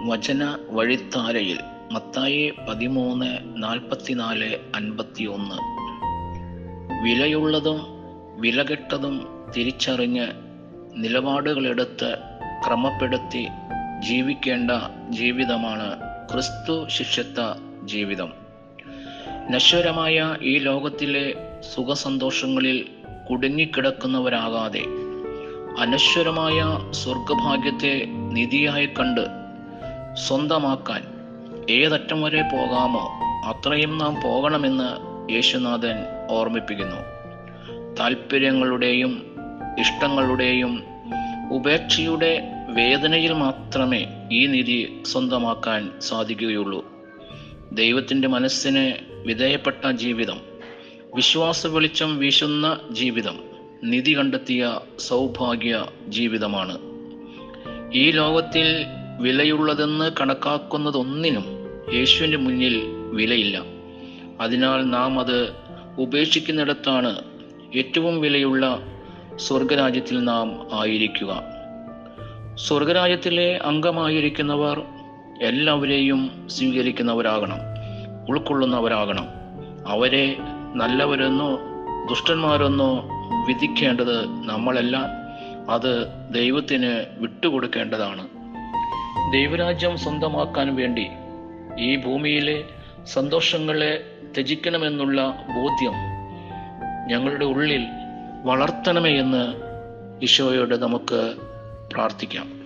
വചന വഴിത്താരയിൽ മത്തായി പതിമൂന്ന് നാൽപ്പത്തിനാല് അൻപത്തിയൊന്ന് വിലയുള്ളതും വിലകെട്ടതും തിരിച്ചറിഞ്ഞ് നിലപാടുകളെടുത്ത് ക്രമപ്പെടുത്തി ജീവിക്കേണ്ട ജീവിതമാണ് ക്രിസ്തു ശിഷ്യത്വ ജീവിതം നശ്വരമായ ഈ ലോകത്തിലെ സുഖസന്തോഷങ്ങളിൽ കുടുങ്ങിക്കിടക്കുന്നവരാകാതെ അനശ്വരമായ സ്വർഗഭാഗ്യത്തെ നിധിയായി കണ്ട് സ്വന്തമാക്കാൻ ഏതറ്റം വരെ പോകാമോ അത്രയും നാം പോകണമെന്ന് യേശുനാഥൻ ഓർമ്മിപ്പിക്കുന്നു താല്പര്യങ്ങളുടെയും ഇഷ്ടങ്ങളുടെയും ഉപേക്ഷയുടെ വേദനയിൽ മാത്രമേ ഈ നിധി സ്വന്തമാക്കാൻ സാധിക്കുകയുള്ളൂ ദൈവത്തിൻ്റെ മനസ്സിന് വിധേയപ്പെട്ട ജീവിതം വിശ്വാസ വെളിച്ചം വീശുന്ന ജീവിതം നിധി കണ്ടെത്തിയ സൗഭാഗ്യ ജീവിതമാണ് ഈ ലോകത്തിൽ വിലയുള്ളതെന്ന് കണക്കാക്കുന്നതൊന്നിനും യേശുവിൻ്റെ മുന്നിൽ വിലയില്ല അതിനാൽ നാം അത് ഉപേക്ഷിക്കുന്നിടത്താണ് ഏറ്റവും വിലയുള്ള സ്വർഗരാജ്യത്തിൽ നാം ആയിരിക്കുക സ്വർഗരാജ്യത്തിലെ അംഗമായിരിക്കുന്നവർ എല്ലാവരെയും സ്വീകരിക്കുന്നവരാകണം ഉൾക്കൊള്ളുന്നവരാകണം അവരെ നല്ലവരെന്നോ ദുഷ്ടന്മാരെന്നോ വിധിക്കേണ്ടത് നമ്മളല്ല അത് ദൈവത്തിന് വിട്ടുകൊടുക്കേണ്ടതാണ് ദൈവരാജ്യം സ്വന്തമാക്കാൻ വേണ്ടി ഈ ഭൂമിയിലെ സന്തോഷങ്ങളെ ത്യജിക്കണമെന്നുള്ള ബോധ്യം ഞങ്ങളുടെ ഉള്ളിൽ വളർത്തണമേ എന്ന് ഈശോയോട് നമുക്ക് പ്രാർത്ഥിക്കാം